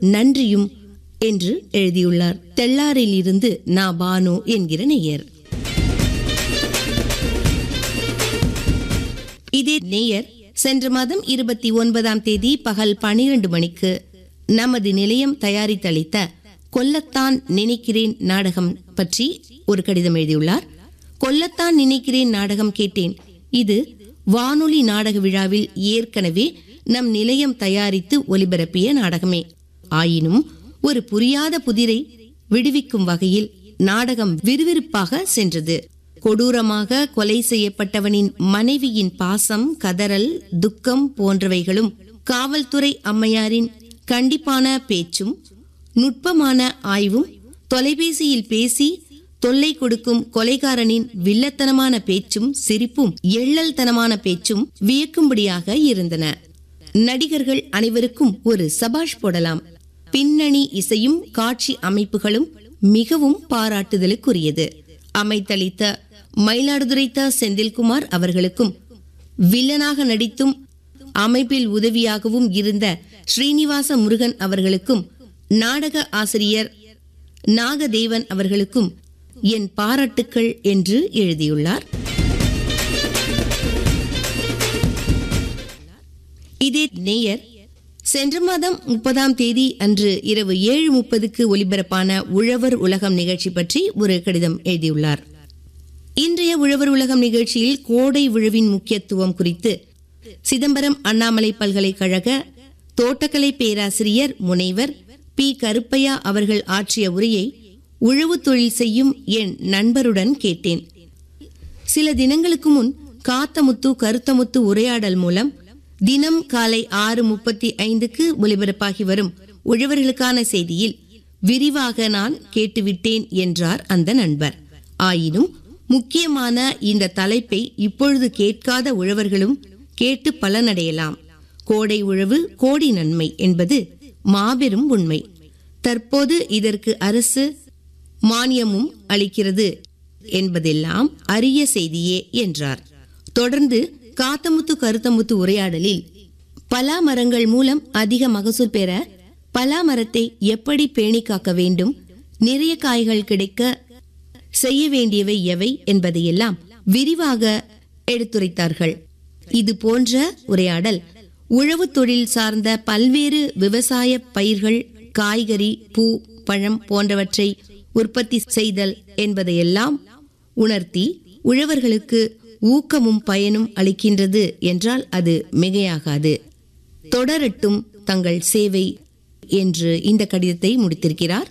நன்றியும் என்று எழுதியுள்ளார் தெள்ளாரில் இருந்து நா பானு என்கிற நேயர் இதே நேயர் சென்ற மாதம் இருபத்தி ஒன்பதாம் தேதி பகல் பனிரெண்டு மணிக்கு நமது நிலையம் தயாரித்தளித்த கொல்லத்தான் நினைக்கிறேன் நாடகம் பற்றி ஒரு கடிதம் எழுதியுள்ளார் கொல்லத்தான் நினைக்கிறேன் நாடகம் கேட்டேன் இது வானொலி நாடக விழாவில் ஏற்கனவே நம் நிலையம் தயாரித்து ஒலிபரப்பிய நாடகமே ஆயினும் ஒரு புரியாத புதிரை விடுவிக்கும் வகையில் நாடகம் விறுவிறுப்பாக சென்றது கொடூரமாக கொலை செய்யப்பட்டவனின் மனைவியின் பாசம் கதறல் துக்கம் போன்றவைகளும் காவல்துறை அம்மையாரின் கண்டிப்பான பேச்சும் நுட்பமான ஆய்வும் தொலைபேசியில் பேசி தொல்லை கொடுக்கும் கொலைகாரனின் வில்லத்தனமான பேச்சும் சிரிப்பும் எள்ளல்தனமான பேச்சும் வியக்கும்படியாக இருந்தன நடிகர்கள் அனைவருக்கும் ஒரு சபாஷ் போடலாம் பின்னணி இசையும் காட்சி அமைப்புகளும் மிகவும் பாராட்டுதலுக்குரியது அமைத்தளித்த மயிலாடுதுறை த செந்தில்குமார் அவர்களுக்கும் வில்லனாக நடித்தும் அமைப்பில் உதவியாகவும் இருந்த ஸ்ரீனிவாச முருகன் அவர்களுக்கும் நாடக ஆசிரியர் நாகதேவன் அவர்களுக்கும் என் பாராட்டுக்கள் என்று எழுதியுள்ளார் இதே நேயர் சென்ற மாதம் முப்பதாம் தேதி அன்று இரவு ஏழு முப்பதுக்கு ஒலிபரப்பான உழவர் உலகம் நிகழ்ச்சி பற்றி ஒரு கடிதம் எழுதியுள்ளார் இன்றைய உழவர் உலகம் நிகழ்ச்சியில் கோடை உழவின் முக்கியத்துவம் குறித்து சிதம்பரம் அண்ணாமலை பல்கலைக்கழக தோட்டக்கலை பேராசிரியர் முனைவர் பி கருப்பையா அவர்கள் ஆற்றிய உரையை உழவு தொழில் செய்யும் என் நண்பருடன் கேட்டேன் சில தினங்களுக்கு முன் காத்தமுத்து கருத்தமுத்து உரையாடல் மூலம் தினம் காலை ஆறு முப்பத்தி ஐந்துக்கு ஒலிபரப்பாகி வரும் உழவர்களுக்கான செய்தியில் விரிவாக நான் கேட்டுவிட்டேன் என்றார் அந்த நண்பர் ஆயினும் முக்கியமான இந்த தலைப்பை இப்பொழுது கேட்காத உழவர்களும் கேட்டு பலனடையலாம் கோடை உழவு கோடி நன்மை என்பது மாபெரும் உண்மை தற்போது இதற்கு அரசு மானியமும் அளிக்கிறது என்பதெல்லாம் அரிய செய்தியே என்றார் தொடர்ந்து காத்தமுத்து கருத்தமுத்து உரையாடலில் பலா மரங்கள் மூலம் அதிக மகசூல் பெற பலா மரத்தை எப்படி பேணி காக்க வேண்டும் நிறைய காய்கள் கிடைக்க செய்ய வேண்டியவை எவை என்பதையெல்லாம் விரிவாக எடுத்துரைத்தார்கள் இது போன்ற உரையாடல் உழவு தொழில் சார்ந்த பல்வேறு விவசாய பயிர்கள் காய்கறி பூ பழம் போன்றவற்றை உற்பத்தி செய்தல் என்பதையெல்லாம் உணர்த்தி உழவர்களுக்கு ஊக்கமும் பயனும் அளிக்கின்றது என்றால் அது மிகையாகாது தொடரட்டும் தங்கள் சேவை என்று இந்த கடிதத்தை முடித்திருக்கிறார்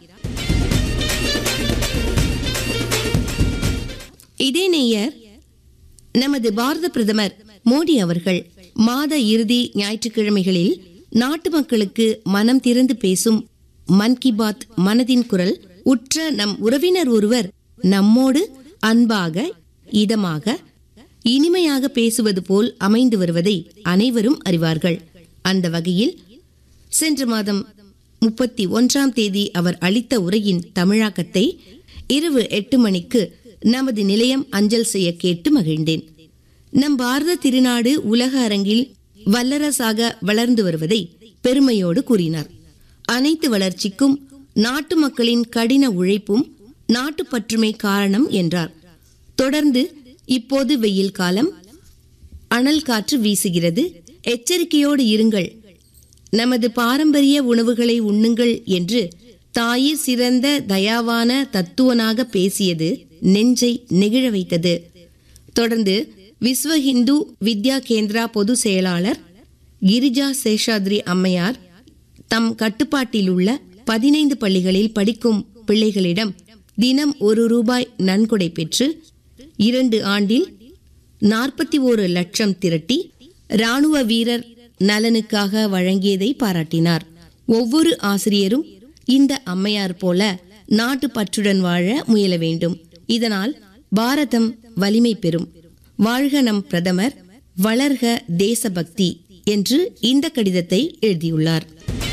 இதே நேயர் நமது பாரத பிரதமர் மோடி அவர்கள் மாத இறுதி ஞாயிற்றுக்கிழமைகளில் நாட்டு மக்களுக்கு மனம் திறந்து பேசும் மன் கி பாத் மனதின் குரல் உற்ற நம் உறவினர் ஒருவர் நம்மோடு அன்பாக இதமாக இனிமையாக பேசுவது போல் அமைந்து வருவதை அனைவரும் அறிவார்கள் அந்த வகையில் சென்ற மாதம் முப்பத்தி ஒன்றாம் தேதி அவர் அளித்த உரையின் தமிழாக்கத்தை இரவு எட்டு மணிக்கு நமது நிலையம் அஞ்சல் செய்ய கேட்டு மகிழ்ந்தேன் நம் பாரத திருநாடு உலக அரங்கில் வல்லரசாக வளர்ந்து வருவதை பெருமையோடு கூறினார் அனைத்து வளர்ச்சிக்கும் நாட்டு மக்களின் கடின உழைப்பும் நாட்டுப்பற்றுமை காரணம் என்றார் தொடர்ந்து இப்போது வெயில் காலம் அனல் காற்று வீசுகிறது எச்சரிக்கையோடு இருங்கள் நமது பாரம்பரிய உணவுகளை உண்ணுங்கள் என்று தாயிர் சிறந்த தயாவான தத்துவனாக பேசியது நெஞ்சை நெகிழ வைத்தது தொடர்ந்து விஸ்வ ஹிந்து வித்யா கேந்திரா பொது செயலாளர் கிரிஜா சேஷாத்ரி அம்மையார் தம் கட்டுப்பாட்டில் உள்ள பதினைந்து பள்ளிகளில் படிக்கும் பிள்ளைகளிடம் தினம் ஒரு ரூபாய் நன்கொடை பெற்று இரண்டு ஆண்டில் நாற்பத்தி ஓரு லட்சம் திரட்டி ராணுவ வீரர் நலனுக்காக வழங்கியதை பாராட்டினார் ஒவ்வொரு ஆசிரியரும் இந்த அம்மையார் போல நாட்டு பற்றுடன் வாழ முயல வேண்டும் இதனால் பாரதம் வலிமை பெறும் வாழ்க நம் பிரதமர் வளர்க தேசபக்தி என்று இந்த கடிதத்தை எழுதியுள்ளார்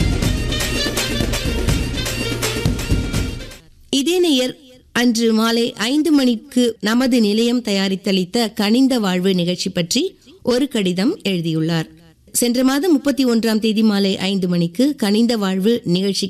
இதே நேயர் அன்று மாலை ஐந்து மணிக்கு நமது நிலையம் தயாரித்தளித்த கனிந்த வாழ்வு நிகழ்ச்சி பற்றி ஒரு கடிதம் எழுதியுள்ளார் சென்ற மாதம் முப்பத்தி ஒன்றாம் தேதி மாலை ஐந்து மணிக்கு கனிந்த வாழ்வு நிகழ்ச்சி